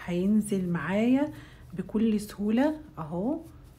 هينزل معايا بكل سهولة اهو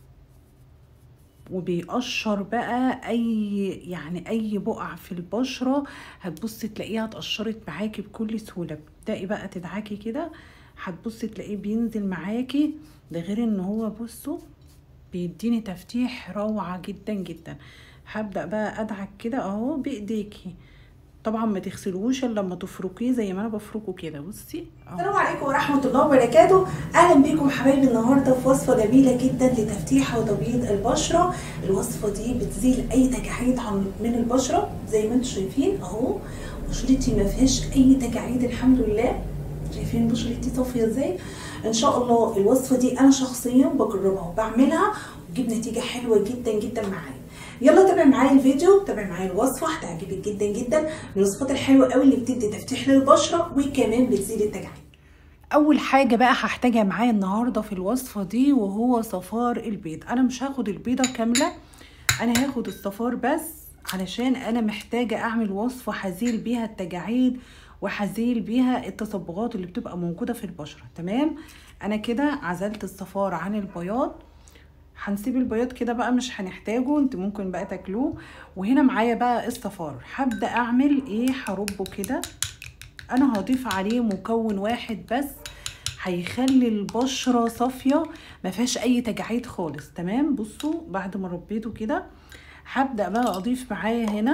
وبيقشر بقى اي يعني اي بقع في البشرة هتبصي تلاقيها اتقشرت معاكي بكل سهولة بتبدأي بقى تدعكي كده هتبصي تلاقيه بينزل معاكي ده غير ان هو بصوا بيديني تفتيح روعة جدا جدا هبدأ بقى ادعك كده اهو بايديكي طبعا ما تغسلوش الا لما تفركيه زي ما انا بفركه كده بصي اهو السلام عليكم ورحمة الله وبركاته أهلا بيكم حبايبي النهاردة في وصفة جميلة جدا لتفتيح وتبييض البشرة الوصفة دي بتزيل أي تجاعيد عن- من البشرة زي ما انتم شايفين أهو بشرتي ما فيهاش أي تجاعيد الحمد لله شايفين بشرتي صافية ازاي ان شاء الله الوصفة دي أنا شخصيا بجربها وبعملها وتجيب نتيجة حلوة جدا جدا معايا يلا تابع معايا الفيديو تابع معايا الوصفة هتعجبك جدا جدا من الوصفات الحلوة قوي اللي بتدي تفتيح للبشرة وكمان بتزيل التجاعيد اول حاجه بقى هحتاجها معايا النهارده في الوصفه دي وهو صفار البيض انا مش هاخد البيضه كامله انا هاخد الصفار بس علشان انا محتاجه اعمل وصفه هزيل بيها التجاعيد وهزيل بيها التصبغات اللي بتبقى موجوده في البشره تمام انا كده عزلت الصفار عن البياض هنسيب البياض كده بقى مش هنحتاجه انت ممكن بقى تاكلوه وهنا معايا بقى الصفار هبدا اعمل ايه هربه كده انا هضيف عليه مكون واحد بس هيخلي البشرة صافية ما فيهاش اي تجاعيد خالص تمام بصوا بعد ما ربيته كده هبدأ بقى اضيف معايا هنا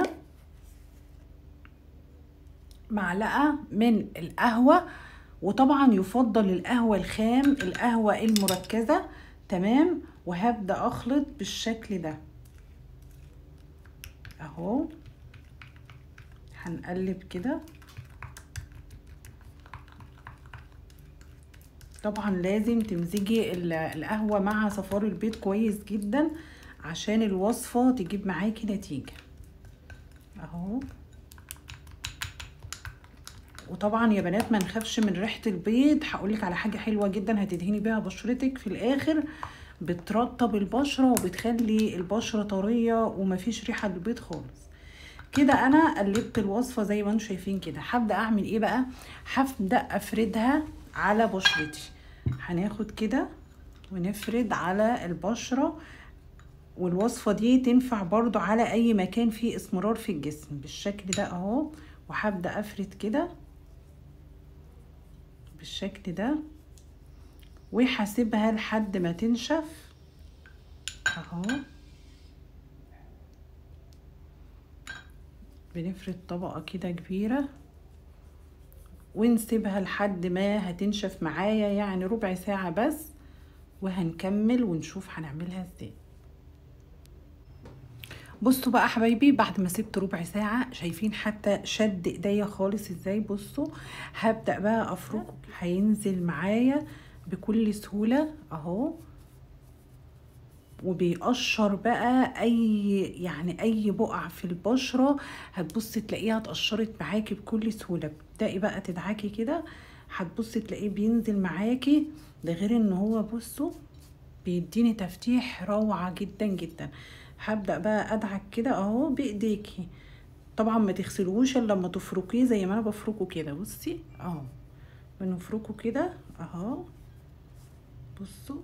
معلقة من القهوة وطبعا يفضل القهوة الخام القهوة المركزة تمام وهبدأ اخلط بالشكل ده اهو هنقلب كده طبعا لازم تمزجي ال- القهوة مع صفار البيض كويس جدا عشان الوصفة تجيب معاكي نتيجة اهو وطبعا يا بنات ما نخافش من ريحة البيض هقولك على حاجة حلوة جدا هتدهني بيها بشرتك في الاخر بترطب البشرة وبتخلي البشرة طرية ومفيش ريحة للبيض خالص كده انا قلبت الوصفة زي ما انتم شايفين كده هبدأ اعمل ايه بقى هبدأ افردها على بشرتي هناخد كده ونفرد على البشرة والوصفة دي تنفع برضو على اي مكان فيه اسمرار في الجسم بالشكل ده اهو وهبدأ افرد كده بالشكل ده وهسيبها لحد ما تنشف اهو بنفرد طبقة كده كبيرة ونسيبها لحد ما هتنشف معايا يعني ربع ساعة بس وهنكمل ونشوف هنعملها ازاي بصوا بقى حبايبي بعد ما سبت ربع ساعة شايفين حتى شد ايديا خالص ازاي بصوا هبدأ بقى افركه هينزل معايا بكل سهولة اهو وبيقشر بقى اي يعني اي بقع في البشرة هتبصي تلاقيها اتقشرت معاكي بكل سهولة بتبدأي بقى تدعكي كده هتبصي تلاقيه بينزل معاكي ده غير ان هو بصوا بيديني تفتيح روعة جدا جدا هبدأ بقى ادعك كده اهو بايديكي طبعا ما تغسلوش الا لما تفركيه زي ما انا بفركه كده بصي اهو بنفركه كده اهو بصوا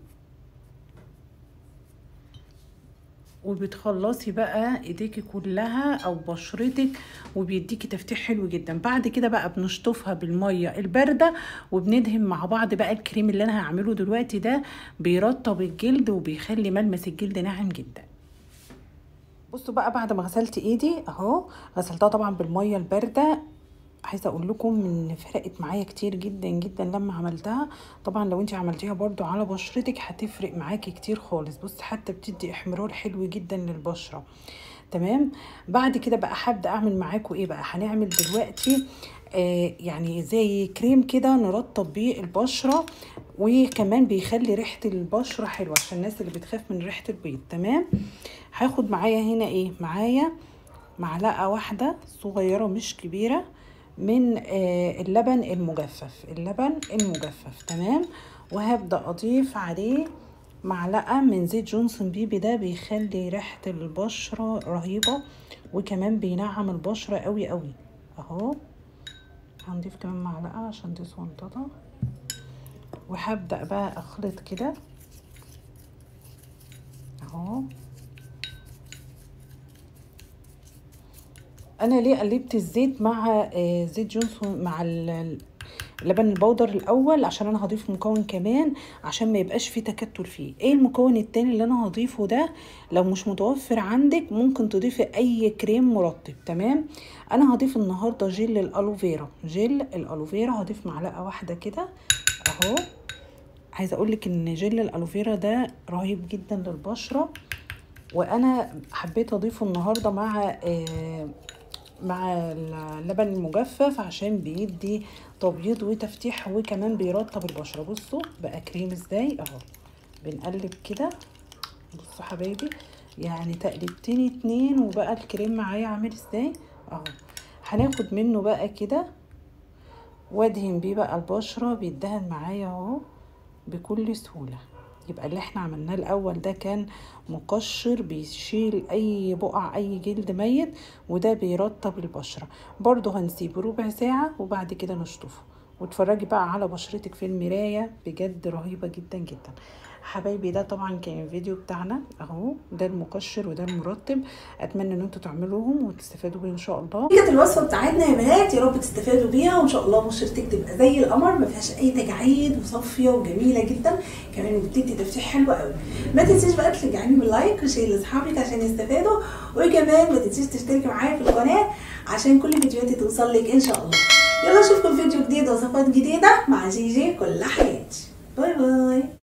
وبتخلصي بقى ايديكي كلها او بشرتك وبيديكي تفتيح حلو جدا بعد كده بقى بنشطفها بالميه البارده وبندهن مع بعض بقى الكريم اللي انا هعمله دلوقتي ده بيرطب الجلد وبيخلي ملمس الجلد ناعم جدا بصوا بقى بعد ما غسلت ايدي اهو غسلتها طبعا بالميه البارده عايزه اقول لكم ان فرقت معايا كتير جدا جدا لما عملتها طبعا لو انت عملتيها برضو على بشرتك هتفرق معاكي كتير خالص بص حتى بتدي احمرار حلو جدا للبشره تمام بعد كده بقى هبدا اعمل معاكم ايه بقى هنعمل دلوقتي آه يعني زي كريم كده نرطب بيه البشره وكمان بيخلي ريحه البشره حلوه عشان الناس اللي بتخاف من ريحه البيض تمام هاخد معايا هنا ايه معايا معلقه واحده صغيره مش كبيره من آه اللبن المجفف اللبن المجفف تمام وهبدا اضيف عليه معلقه من زيت جونسون بيبي ده بيخلي ريحه البشره رهيبه وكمان بينعم البشره قوي قوي اهو هنضيف كمان معلقه عشان دي صنططه وهبدأ بقى اخلط كده اهو انا ليه قلبت الزيت مع آه زيت جونسون مع اللبن البودر الاول عشان انا هضيف مكون كمان عشان ما يبقاش فيه تكتل فيه ايه المكون التاني اللي انا هضيفه ده لو مش متوفر عندك ممكن تضيفي اي كريم مرطب تمام انا هضيف النهارده جل الالوفيرا جل الالوفيرا هضيف معلقه واحده كده اهو عايزه اقولك ان جل الالوفيرا ده رهيب جدا للبشره وانا حبيت اضيفه النهارده مع آه مع اللبن المجفف عشان بيدي تبييض وتفتيح وكمان بيرطب البشره بصوا بقى كريم ازاي اهو بنقلب كده بصوا حبايبي يعني تقلبتين اتنين وبقى الكريم معايا عامل ازاي اهو هناخد منه بقى كده وادهن بيه بقى البشره بيدهن معايا اهو بكل سهوله يبقى اللي احنا عملناه الاول ده كان مقشر بيشيل اي بقع اي جلد ميت وده بيرطب البشره برضو هنسيبه ربع ساعه وبعد كده نشطفه واتفرجي بقى على بشرتك في المرايه بجد رهيبه جدا جدا حبايبي ده طبعا كان الفيديو بتاعنا اهو ده المقشر وده المرطب اتمنى ان انتوا تعملوهم وتستفادوا بيه ان شاء الله دي كانت الوصفه بتاعتنا يا بنات يا رب تستفادوا بيها وان شاء الله بشرتك تبقى زي القمر ما فيهاش اي تجاعيد وصافيه وجميله جدا كمان بتدي تفتيح حلو قوي ما تنسيش بقى تشجعيني باللايك وشير لاصحابك عشان يستفادوا وكمان ما تنسيش تشتركي معايا في القناه عشان كل فيديوهاتي توصل لك ان شاء الله يلا اشوفكم فيديو جديد وصفات جديده مع جيجي كل حياتي باي باي